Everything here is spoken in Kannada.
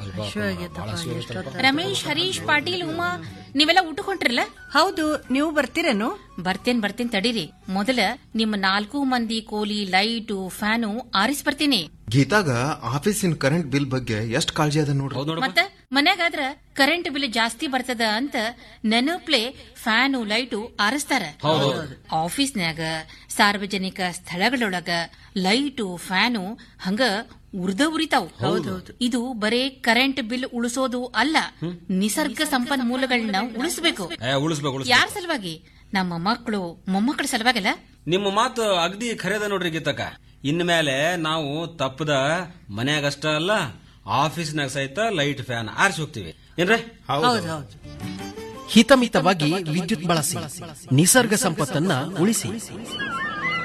ರಮೇಶ್ ಹರೀಶ್ ಪಾಟೀಲ್ ಉಮಾ ನೀವೆಲ್ಲ ಊಟಕ್ಕೆ ಹೊಂಟ್ರಲ್ಲ ಹೌದು ನೀವು ಬರ್ತೀರೇನು ಬರ್ತೇನ್ ಬರ್ತೇನ್ ತಡೀರಿ ಮೊದಲ ನಿಮ್ಮ ನಾಲ್ಕು ಮಂದಿ ಕೋಲಿ ಲೈಟು ಫ್ಯಾನು ಆರಿಸ್ ಬರ್ತೀನಿ ಗೀತಾಗ ಆಫೀಸಿನ ಕರೆಂಟ್ ಬಿಲ್ ಬಗ್ಗೆ ಎಷ್ಟ್ ಕಾಳಜಿ ಅದ ನೋಡ್ರಿ ಮತ್ತ ಮನ್ಯಾಗಾದ್ರ ಕರೆಂಟ್ ಬಿಲ್ ಜಾಸ್ತಿ ಬರ್ತದ ಅಂತ ನೆನಪ್ಲೆ ಫ್ಯಾನು ಲೈಟು ಆರಿಸ್ತಾರ ಆಫೀಸ್ನ್ಯಾಗ ಸಾರ್ವಜನಿಕ ಸ್ಥಳಗಳೊಳಗ ಲೈಟು ಫ್ಯಾನು ಹಂಗ ಉರ್ದ ಉರಿತಾವ್ ಇದು ಬರೇ ಕರೆಂಟ್ ಬಿಲ್ ಉಳಿಸೋದು ಅಲ್ಲ ನಿಸರ್ಗ ಸಂಪನ್ಮೂಲಗಳನ್ನ ಉಳಿಸಬೇಕು ಏ, ಉಳಿಸ್ಬೇಕು ಉಳಿಸ್ಬೇಕು ಯಾರ ಸಲುವಾಗಿ ನಮ್ಮ ಮಕ್ಕಳು ಮೊಮ್ಮಕ್ಕಳ ಸಲುವಾಗಲ್ಲ ನಿಮ್ಮ ಮಾತು ಅಗದಿ ಖರೇದ ನೋಡ್ರಿ ಗೀತಕ್ಕ ಇನ್ಮೇಲೆ ನಾವು ತಪ್ಪದ ಮನ್ಯಾಗಷ್ಟ ಅಲ್ಲ ಆಫೀಸ್ನಾಗ ಸಹಿತ ಲೈಟ್ ಫ್ಯಾನ್ ಆರಿಸಿ ಹೋಗ್ತೀವಿ ಏನ್ರಿ ಹಿತಮಿತವಾಗಿ ವಿದ್ಯುತ್ ಬಳಸಿ ನಿಸರ್ಗ ಸಂಪತ್ತನ್ನ ಉಳಿಸಿ